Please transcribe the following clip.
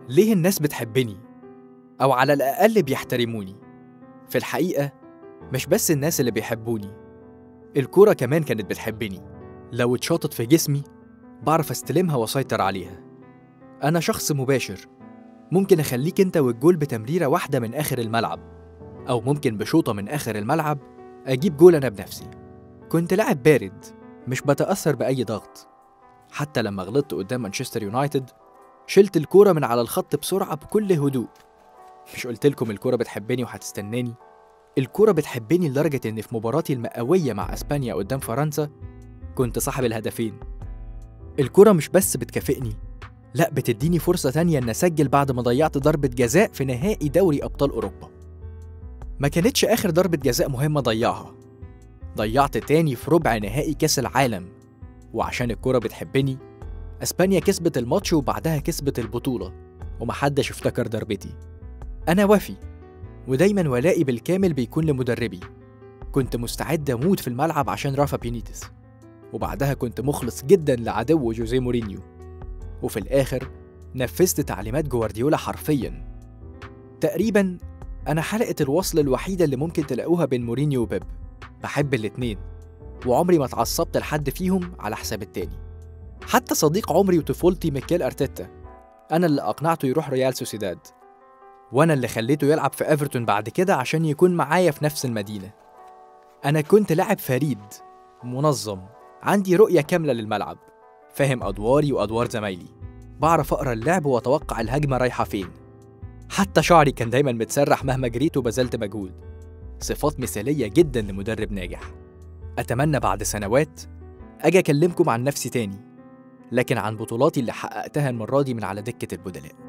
ليه الناس بتحبني أو على الأقل بيحترموني في الحقيقة مش بس الناس اللي بيحبوني الكورة كمان كانت بتحبني لو اتشاطت في جسمي بعرف استلمها واسيطر عليها أنا شخص مباشر ممكن أخليك أنت والجول بتمريرة واحدة من آخر الملعب أو ممكن بشوطة من آخر الملعب أجيب جول أنا بنفسي كنت لاعب بارد مش بتأثر بأي ضغط حتى لما غلطت قدام مانشستر يونايتد شلت الكورة من على الخط بسرعة بكل هدوء مش قلت لكم الكورة بتحبني وهتستناني الكورة بتحبني لدرجة إن في مباراتي المئوية مع أسبانيا قدام فرنسا كنت صاحب الهدفين الكورة مش بس بتكافئني لا بتديني فرصة تانية إن أسجل بعد ما ضيعت ضربة جزاء في نهائي دوري أبطال أوروبا ما كانتش آخر ضربة جزاء مهمة ضيعها ضيعت تاني في ربع نهائي كأس العالم وعشان الكورة بتحبني أسبانيا كسبت الماتش وبعدها كسبت البطولة ومحدش افتكر ضربتي أنا وفي ودايما ولائي بالكامل بيكون لمدربي كنت مستعد أموت في الملعب عشان رافا بينيتس وبعدها كنت مخلص جدا لعدو جوزيه مورينيو وفي الآخر نفذت تعليمات جوارديولا حرفيا تقريبا أنا حلقة الوصل الوحيدة اللي ممكن تلاقوها بين مورينيو وبيب بحب الاتنين وعمري ما اتعصبت لحد فيهم على حساب التاني حتى صديق عمري وطفولتي ميكيل أرتيتا أنا اللي أقنعته يروح ريال سوسيداد وأنا اللي خليته يلعب في إيفرتون بعد كده عشان يكون معايا في نفس المدينة أنا كنت لاعب فريد منظم عندي رؤية كاملة للملعب فاهم أدواري وأدوار زمايلي بعرف أقرأ اللعب وأتوقع الهجمة رايحة فين حتى شعري كان دايما متسرح مهما جريت وبذلت مجهود صفات مثالية جدا لمدرب ناجح أتمنى بعد سنوات أجي أكلمكم عن نفسي تاني لكن عن بطولاتي اللي حققتها المرة دي من على دكة البدلاء